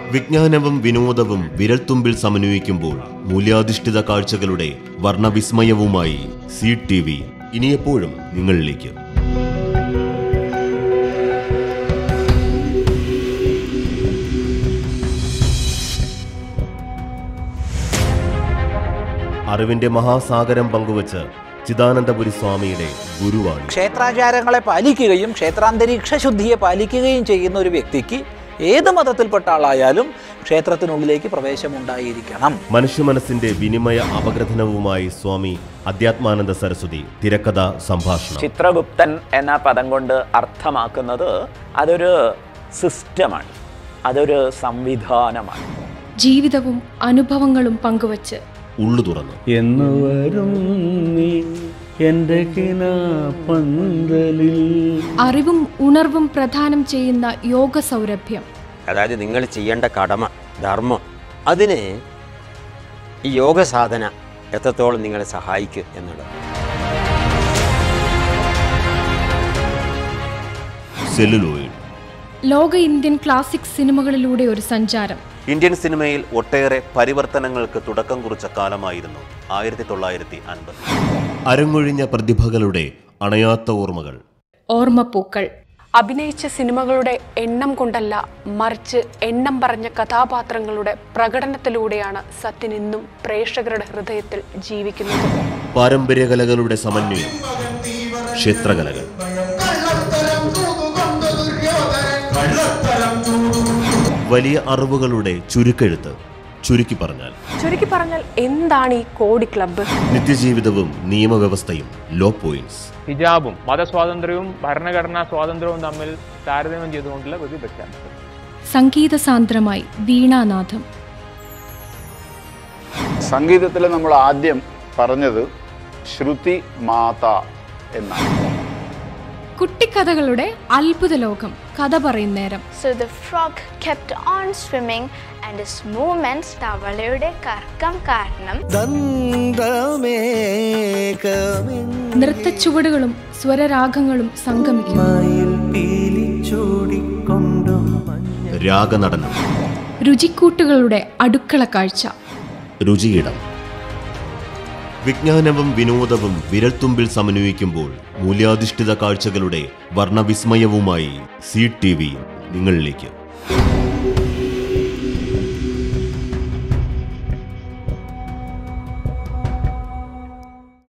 വിജ്ഞാനവും വിനോദവും വിരൽത്തുമ്പിൽ സമന്വയിക്കുമ്പോൾ മൂല്യാധിഷ്ഠിത കാഴ്ചകളുടെ വർണ്ണവിസ്മയവുമായി സി ടി വി ഇനിയെപ്പോഴും നിങ്ങളിലേക്ക് അറിവിന്റെ മഹാസാഗരം പങ്കുവച്ച് ചിദാനന്ദപുരി സ്വാമിയുടെ ഗുരുവാണ് ക്ഷേത്രാചാരങ്ങളെ പാലിക്കുകയും ക്ഷേത്രാന്തരീക്ഷ ശുദ്ധിയെ പാലിക്കുകയും ചെയ്യുന്ന ഒരു വ്യക്തിക്ക് ഏത് മതത്തിൽപ്പെട്ട ആളായാലും ക്ഷേത്രത്തിനുള്ളിലേക്ക് പ്രവേശമുണ്ടായിരിക്കണം മനുഷ്യ മനസ്സിന്റെ വിനിമയ അപഗ്രഥനവുമായി സ്വാമി അധ്യാത്മാനന്ദ സരസ്വതി തിരക്കഥ സംഭാഷണം ചിത്രഗുപ്തൻ എന്ന പദം കൊണ്ട് അർത്ഥമാക്കുന്നത് അതൊരു സിസ്റ്റമാണ് അതൊരു സംവിധാനമാണ് ജീവിതവും അനുഭവങ്ങളും പങ്കുവച്ച് ഉള്ളു തുറന്നു എന്ന് വരും നീ എൻ്റെ കിനാപന്തലിൽ അറിവും ഉണർവും പ്രദാനം ചെയ്യുന്ന യോഗ സൗരഭ്യം അതായത് നിങ്ങൾ ചെയ്യേണ്ട കടമ ധർമ്മം അതിന് ഈ യോഗ സാധന എത്രത്തോളം നിങ്ങളെ സഹായിക്കും എന്നുള്ളത് സെല്ലുലോയിഡ് ലോക ഇന്ത്യൻ ക്ലാസിക് സിനിമകളിലൂടെ ഒരു സഞ്ചാരം ഇന്ത്യൻ സിനിമയിൽ ഒട്ടേറെ പരിവർത്തനങ്ങൾക്ക് തുടക്കം കുറിച്ച കാലമായിരുന്നു ആയിരത്തി തൊള്ളായിരത്തി അൻപത് അരങ്ങൊഴിഞ്ഞ പ്രതിഭകളുടെ അണയാത്ത ഓർമ്മകൾ ഓർമ്മപ്പൂക്കൾ അഭിനയിച്ച സിനിമകളുടെ എണ്ണം കൊണ്ടല്ല മറിച്ച് എണ്ണം പറഞ്ഞ കഥാപാത്രങ്ങളുടെ പ്രകടനത്തിലൂടെയാണ് സത്യൻ ഇന്നും പ്രേക്ഷകരുടെ ഹൃദയത്തിൽ ജീവിക്കുന്നത് പാരമ്പര്യകലകളുടെ സമന്വയം ക്ഷേത്രകലകൾ വലിയ അറിവുകളുടെ ചുരുക്കെഴുത്ത് ചുരുക്കി പറഞ്ഞാൽ ചുരുക്കി പറഞ്ഞാൽ എന്താണ് ഈ കോടി ക്ലബ്ബ് നിത്യജീവിതവും നിയമവ്യവസ്ഥയും ലോ പോയിന്റ്സ് ഹിജാബും മതസ്വാതന്ത്ര്യവും ഭരണഘടനാ സ്വാതന്ത്ര്യവും തമ്മിൽ താരതമ്യം ചെയ്തുകൊണ്ടുള്ള ഒരു വ്യത്യാസം സംഗീത സാന്ദ്രമായി വീണാനാഥം സംഗീതത്തിൽ നമ്മൾ ആദ്യം പറഞ്ഞത് ശ്രുതി മാത എന്നാണ് കുട്ടിക്കഥകളുടെ അത്ഭുത ലോകം കഥ പറയുന്നേരം So the frog kept on swimming and his movements തവളയുടെ കർക്കം കാരണം നൃത്തച്ചുവടുകളും സ്വരരാഗങ്ങളും സംഗമിക്കുന്നു രാഗനടനം രുചിക്കൂട്ടുകളുടെ അടുക്കള കാഴ്ച രുചിയിടം വിജ്ഞാനവും വിനോദവും വിരൽത്തുമ്പിൽ സമന്വയിക്കുമ്പോൾ മൂല്യാധിഷ്ഠിത കാഴ്ചകളുടെ വർണ്ണവിസ്മയവുമായി സി ടി വി നിങ്ങളിലേക്ക്